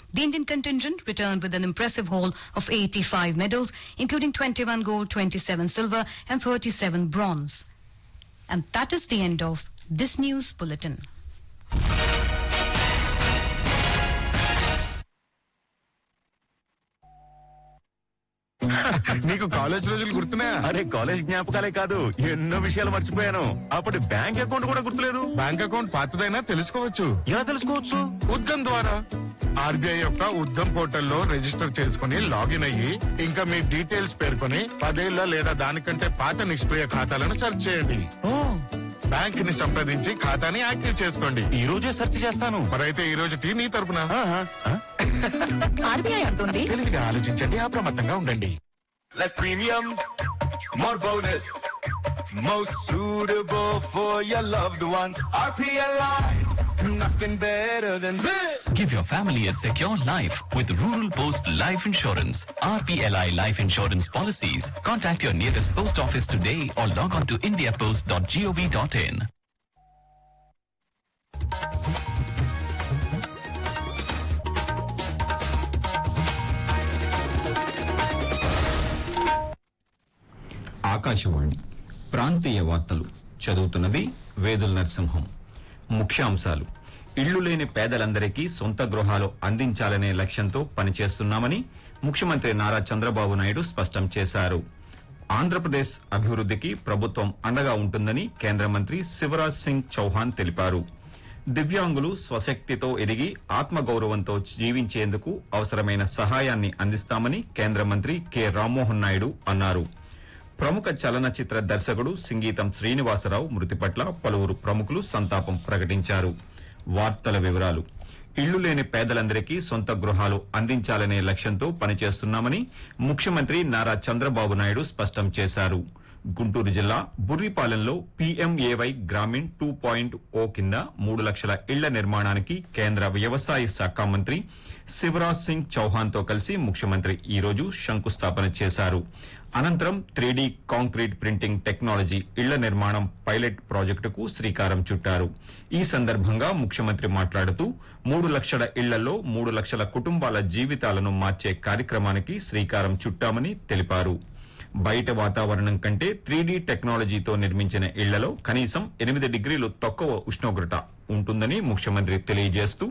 The Indian contingent returned with an impressive haul of 85 medals, including 21 gold, 27 silver, and 37 bronze. And that is the end of this news bulletin. నీకు college రోజులు గుర్తున్నాయా అరే college జ్ఞాపకాలే కాదు ఎన్నో విషయాలు మర్చిపోయాను అప్పటి బ్యాంక్ అకౌంట్ కూడా గుర్తులేదు బ్యాంక్ అకౌంట్ పాతదైనా తెలుసుకోవచ్చు ఎలా తెలుసుకోవచ్చు ఉద్గమ్ ద్వారా ఆర్బీఐ యొక్క ఉద్గమ్ పోర్టల్లో రిజిస్టర్ చేసుకుని లాగిన్ అయ్యి ఇంకా మీ డీటెయిల్స్ పేర్కొని పదేళ్ల లేదా దానికంటే పాత నిష్క్రియ ఖాతాలను సెర్చ్ చేయండి ఓ బ్యాంక్ ని సంప్రదించి ఖాతాని యాక్టివ్ చేసుకోండి ఈ రోజే సెర్చ్ చేస్తాను మరైతే ఈ రోజు టీ నీ తరపున ఆహా, ఆ? ఆర్బీఐ అంటుంది తెలివిగా ఆలోచించండి అప్రమత్తంగా ఉండండి Less premium, more bonus. Most suitable for your loved ones. RPLI, nothing better than this. Give your family a secure life with Rural Post Life Insurance. RPLI Life Insurance Policies. Contact your nearest post office today or log on to indiapost.gov.in. Akashvani ప్రాంతీయ వార్తలు చదువుతున్నది వేదుల నరసింహం ముఖ్యాంశాలు ఇళ్లు లేని పేదలందరికీ సొంత గృహాలు అందించాలనే లక్ష్యంతో పనిచేస్తున్నామని ముఖ్యమంత్రి నారా చంద్రబాబు నాయుడు స్పష్టం చేశారు ఆంధ్రప్రదేశ్ అభివృద్ధికి ప్రభుత్వం అండగా ఉంటుందని కేంద్ర మంత్రి శివరాజ్ సింగ్ చౌహాన్ తెలిపారు దివ్యాంగులు స్వశక్తితో ఎదిగి ఆత్మగౌరవంతో జీవించేందుకు అవసరమైన సహాయాన్ని అందిస్తామని కేంద్ర మంత్రి కె రామ్మోహన్ నాయుడు అన్నారు ప్రముఖ చలనచిత్ర దర్శకుడు సింగీతం శ్రీనివాసరావు మృతి పట్ల పలువురు ప్రముఖులు సంతాపం ప్రకటించారు వార్తల వివరాలు ఇళ్లు లేని పేదలందరికీ సొంత గృహాలు అందించాలనే లక్ష్యంతో పనిచేస్తున్నామని ముఖ్యమంత్రి నారా చంద్రబాబు నాయుడు స్పష్టం చేశారు గుంటూరు జిల్లా బుర్రిపాలెంలో PMAY Gramin two point O కింద మూడు లక్షల ఇళ్ల నిర్మాణానికి కేంద్ర వ్యవసాయ శాఖ మంత్రి శివరాజ్ సింగ్ చౌహాన్ తో కలిసి ముఖ్యమంత్రి ఈ రోజు శంకుస్థాపన చేశారు అనంతరం త్రీడీ కాంక్రీట్ ప్రింటింగ్ టెక్నాలజీ ఇళ్ల నిర్మాణం పైలట్ ప్రాజెక్టుకు శ్రీకారం చుట్టారు ఈ సందర్భంగా ముఖ్యమంత్రి మాట్లాడుతూ మూడు లక్షల ఇళ్లలో మూడు లక్షల కుటుంబాల జీవితాలను మార్చే కార్యక్రమానికి శ్రీకారం చుట్టామని తెలిపారు బయట వాతావరణం కంటే త్రీడీ టెక్నాలజీతో నిర్మించిన ఇళ్లలో కనీసం ఎనిమిది డిగ్రీలు తక్కువ ఉష్ణోగ్రత ఉంటుందని ముఖ్యమంత్రి తెలియజేస్తూ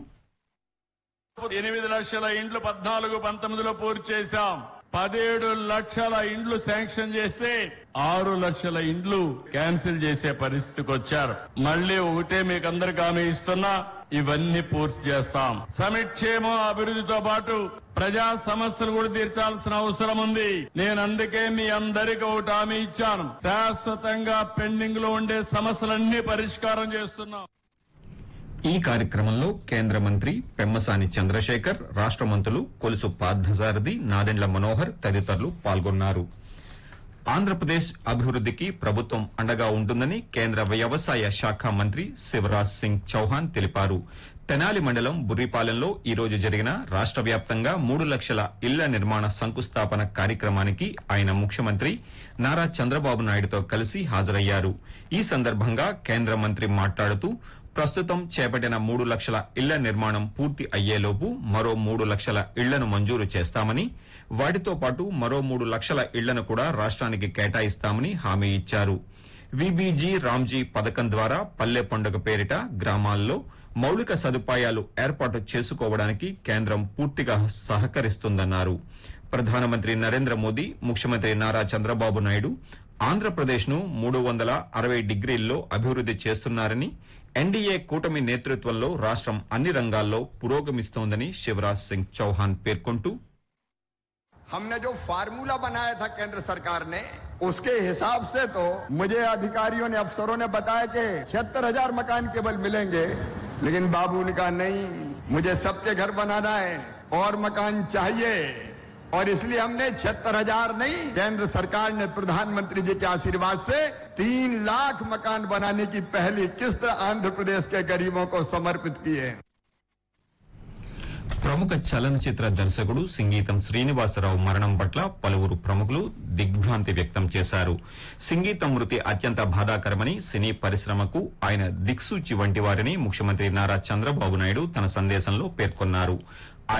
ఎనిమిది లక్షల ఇండ్లు పద్నాలుగు పంతొమ్మిదిలో పూర్తి చేశాం పదిహేడు లక్షల ఇండ్లు శాంక్షన్ చేస్తే ఆరు లక్షల ఇండ్లు క్యాన్సిల్ చేసే పరిస్థితికి వచ్చారు మళ్ళీ ఒకటే మీకు అందరికి హామీ ఇస్తున్నా ఇవన్నీ పూర్తి చేస్తాం సమిక్షేమం అభివృద్ధితో పాటు ప్రజా సమస్యలు కూడా తీర్చాల్సిన అవసరం ఉంది నేను అందుకే మీ అందరికి ఒకటి హామీ ఇచ్చాను శాశ్వతంగా పెండింగ్ లో ఉండే సమస్యలన్నీ పరిష్కారం చేస్తున్నాం ఈ కార్యక్రమంలో కేంద్ర మంత్రి పెమ్మసాని చంద్రశేఖర్ రాష్ట మంత్రులు కొలుసు పార్థసారథి నాదెండ్ల మనోహర్ తదితరులు పాల్గొన్నారు ఆంధ్రప్రదేశ్ అభివృద్ధికి ప్రభుత్వం అండగా ఉంటుందని కేంద్ర వ్యవసాయ శాఖ మంత్రి శివరాజ్ సింగ్ చౌహాన్ తెలిపారు తెనాలి మండలం బుర్రిపాలెంలో ఈ రోజు జరిగిన రాష్ట వ్యాప్తంగా మూడు లక్షల ఇళ్ల నిర్మాణ శంకుస్థాపన కార్యక్రమానికి ఆయన ముఖ్యమంత్రి నారా చంద్రబాబు నాయుడుతో కలిసి హాజరయ్యారు ఈ సందర్భంగా కేంద్ర మంత్రి మాట్లాడుతూ ప్రస్తుతం చేపట్టిన మూడు లక్షల ఇళ్ల నిర్మాణం పూర్తి అయ్యేలోపు మరో మూడు లక్షల ఇళ్లను మంజూరు చేస్తామని వాటితో పాటు మరో మూడు లక్షల ఇళ్లను కూడా రాష్ట్రానికి కేటాయిస్తామని హామీ ఇచ్చారు విబీజీ రామ్జీ పథకం ద్వారా పల్లె పండుగ పేరిట గ్రామాల్లో మౌలిక సదుపాయాలు ఏర్పాటు చేసుకోవడానికి కేంద్రం పూర్తిగా సహకరిస్తుందన్నారు ప్రధానమంత్రి నరేంద్ర మోదీ ముఖ్యమంత్రి నారా చంద్రబాబు నాయుడు ఆంధ్రప్రదేశ్ ను మూడు వందల అరవై డిగ్రీల్లో అభివృద్ది చేస్తున్నారని ఎన్డీఏ కూటమి నేతృత్వంలో రాష్ట్రం అన్ని రంగాల్లో పురోగమిస్తోందని శివరాజ్ సింగ్ చౌహాన్ పేర్కొంటూ हमने जो फार्मूला बनाया था केंद्र सरकार ने उसके हिसाब से तो मुझे अधिकारियों ने अफसरों ने बताया कि छिहत्तर हजार मकान केवल मिलेंगे लेकिन बाबू ने कहा नहीं मुझे सबके घर बनाना है और मकान चाहिए और इसलिए हमने छिहत्तर हजार नहीं केंद्र सरकार ने प्रधानमंत्री जी के आशीर्वाद से तीन लाख मकान बनाने की पहली किस्त आंध्र प्रदेश के गरीबों को समर्पित की है ప్రముఖ చలనచిత్ర దర్శకుడు సింగీతం శ్రీనివాసరావు మరణం పట్ల పలువురు ప్రముఖులు దిగ్భ్రాంతి వ్యక్తం చేశారు సింగీతం మృతి అత్యంత బాధాకరమని సినీ పరిశ్రమకు ఆయన దిక్సూచి వంటి వారిని ముఖ్యమంత్రి నారా చంద్రబాబు నాయుడు తన సందేశంలో పేర్కొన్నారు